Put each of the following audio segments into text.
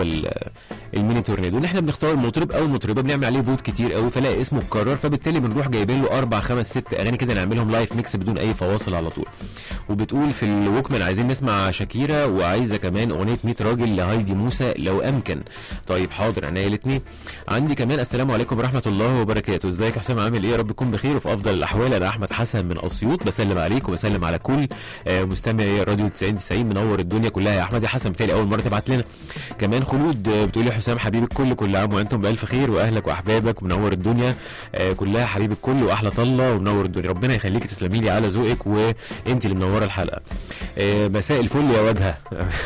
ال- الميني تورنيدو اللي احنا بنختار المطرب او المطربه بنعمل عليه فوت كتير قوي فلاقي اسمه اتكرر فبالتالي بنروح جايبين له اربع خمس ست اغاني كده نعملهم لايف ميكس بدون اي فواصل على طول وبتقول في الوكمان عايزين نسمع شاكيرا وعايزه كمان اغنيه 100 راجل لهايدي موسى لو امكن طيب حاضر عينيا الاثنين عندي كمان السلام عليكم ورحمه الله وبركاته ازيك يا حسام عامل ايه يا رب تكون بخير وفي افضل الاحوال انا احمد حسن من اسيوط بسلم عليك وبسلم على كل آه، مستمعي راديو 90 90 منور الدنيا كلها يا احمد يا حسن بتالي اول مره تبعت لنا كمان خلود آه، بتقولي حسام حبيب الكل كل عام وانتم بالف خير واهلك واحبابك منور الدنيا آه، كلها حبيب الكل واحلى طله ومنور الدنيا ربنا يخليكي تسلمي لي على ذوقك وانت اللي منوره الحلقه آه، مساء الفل يا وجهه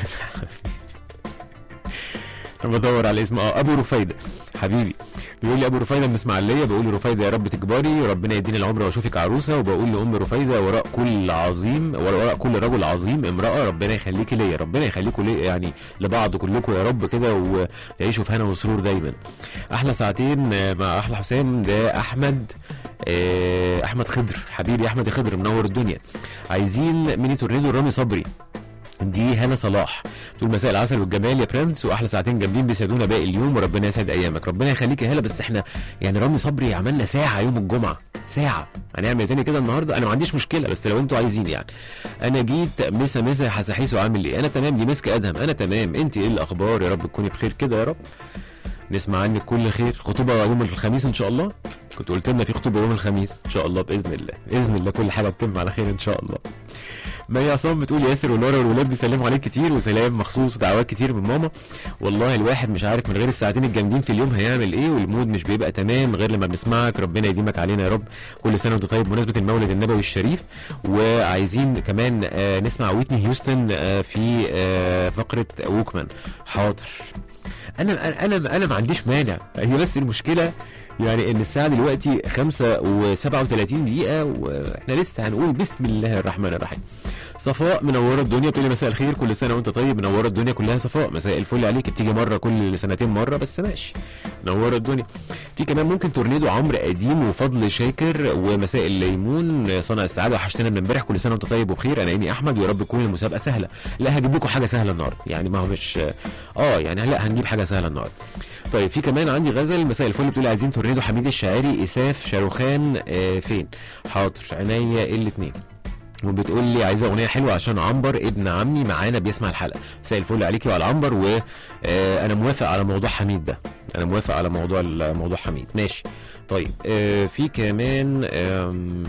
انا بدور على اسمه اه ابو رفايده حبيبي بيقول لي ابو رفايده من اسماعيليه بقول لرفايده يا رب تكبري ربنا يديني العمر واشوفك عروسه وبقول لام رفايده وراء كل عظيم وراء كل رجل عظيم امراه ربنا يخليكي ليا ربنا يخليكم ليا يعني لبعض كلكم يا رب كده وتعيشوا في هنا وسرور دايما احلى ساعتين آه، مع احلى حسام ده احمد آه، احمد خضر حبيبي احمد خضر منور الدنيا عايزين ميني تورنيدو رامي صبري دي هنا صلاح تقول مساء العسل والجمال يا برنس واحلى ساعتين جامدين بيسعدونا باقي اليوم وربنا يسعد ايامك ربنا يخليك يا هلا بس احنا يعني رامي صبري عملنا ساعه يوم الجمعه ساعه هنعمل تاني كده النهارده انا ما عنديش مشكله بس لو انتوا عايزين يعني انا جيت مسا مسا يا حساحيسو عامل ايه انا تمام دي مسك ادهم انا تمام انت ايه الاخبار يا رب تكوني بخير كده يا رب نسمع عنك كل خير خطوبه يوم الخميس ان شاء الله كنت قلت لنا في خطوبه يوم الخميس ان شاء الله باذن الله باذن الله كل حاجه تتم على خير ان شاء الله مي عصام بتقول ياسر ولورا والولاد بيسلموا عليك كتير وسلام مخصوص ودعوات كتير من ماما والله الواحد مش عارف من غير الساعتين الجامدين في اليوم هيعمل ايه والمود مش بيبقى تمام غير لما بنسمعك ربنا يديمك علينا يا رب كل سنه وانت طيب بمناسبه المولد النبوي الشريف وعايزين كمان آه نسمع ويتني هيوستن آه في آه فقره ووكمان حاضر انا انا انا ما عنديش مانع هي بس المشكله يعني ان الساعه دلوقتي 5 و37 دقيقه واحنا لسه هنقول بسم الله الرحمن الرحيم صفاء منوره الدنيا بتقولي مساء الخير كل سنه وانت طيب منوره الدنيا كلها صفاء مساء الفل عليك بتيجي مره كل سنتين مره بس ماشي منوره الدنيا في كمان ممكن تورنيدو عمرو قديم وفضل شاكر ومساء الليمون صنع السعاده وحشتنا من امبارح كل سنه وانت طيب وبخير انا ايمي احمد ويا رب تكون المسابقه سهله لا هجيب لكم حاجه سهله النهارده يعني ما هو مش اه يعني لا هنجيب حاجه سهله النهارده طيب في كمان عندي غزل مساء الفل بتقولي عايزين تورنيدو حميد الشاعري اساف شاروخان آه فين حاضر عينيا الاثنين وبتقول لي عايزه اغنيه حلوه عشان عنبر ابن عمي معانا بيسمع الحلقه مساء الفل عليكي وعلى عنبر وانا موافق على موضوع حميد ده انا موافق على موضوع موضوع حميد ماشي طيب آه في كمان آم،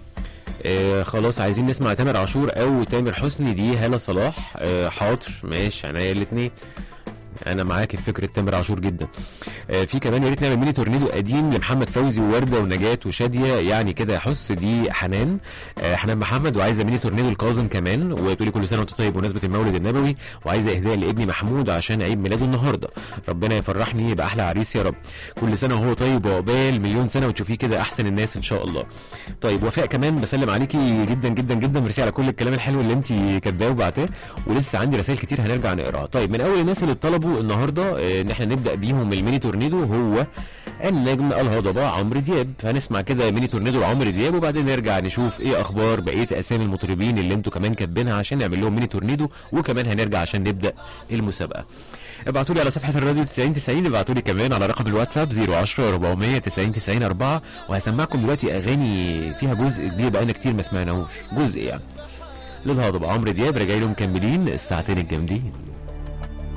آه خلاص عايزين نسمع تامر عاشور او تامر حسني دي هالة صلاح آه حاضر ماشي عينيا الاثنين انا معاك في فكره تامر عاشور جدا آه في كمان يا ريت نعمل ميني تورنيدو قديم لمحمد فوزي وورده ونجاة وشاديه يعني كده يا حس دي حنان آه حنان محمد وعايزه ميني تورنيدو الكاظم كمان وتقولي كل سنه وانت طيب بمناسبه المولد النبوي وعايزه اهداء لابني محمود عشان عيد ميلاده النهارده ربنا يفرحني باحلى عريس يا رب كل سنه وهو طيب وعقبال مليون سنه وتشوفيه كده احسن الناس ان شاء الله طيب وفاء كمان بسلم عليكي جدا جدا جدا ميرسي على كل الكلام الحلو اللي انت كاتباه وبعتاه ولسه عندي رسائل كتير هنرجع نقراها طيب من اول الناس اللي طلبوا النهارده آه، ان احنا نبدا بيهم الميني تورنيدو هو النجم الهضبه عمرو دياب هنسمع كده ميني تورنيدو لعمرو دياب وبعدين نرجع نشوف ايه اخبار بقيه اسامي المطربين اللي انتوا كمان كاتبينها عشان نعمل لهم ميني تورنيدو وكمان هنرجع عشان نبدا المسابقه ابعتوا لي على صفحه الراديو 90 90 ابعتوا لي كمان على رقم الواتساب 010 400 90 90 4 وهسمعكم دلوقتي اغاني فيها جزء كبير بقالنا كتير ما سمعناهوش جزء يعني للهضبه عمرو دياب راجعين لهم مكملين الساعتين الجامدين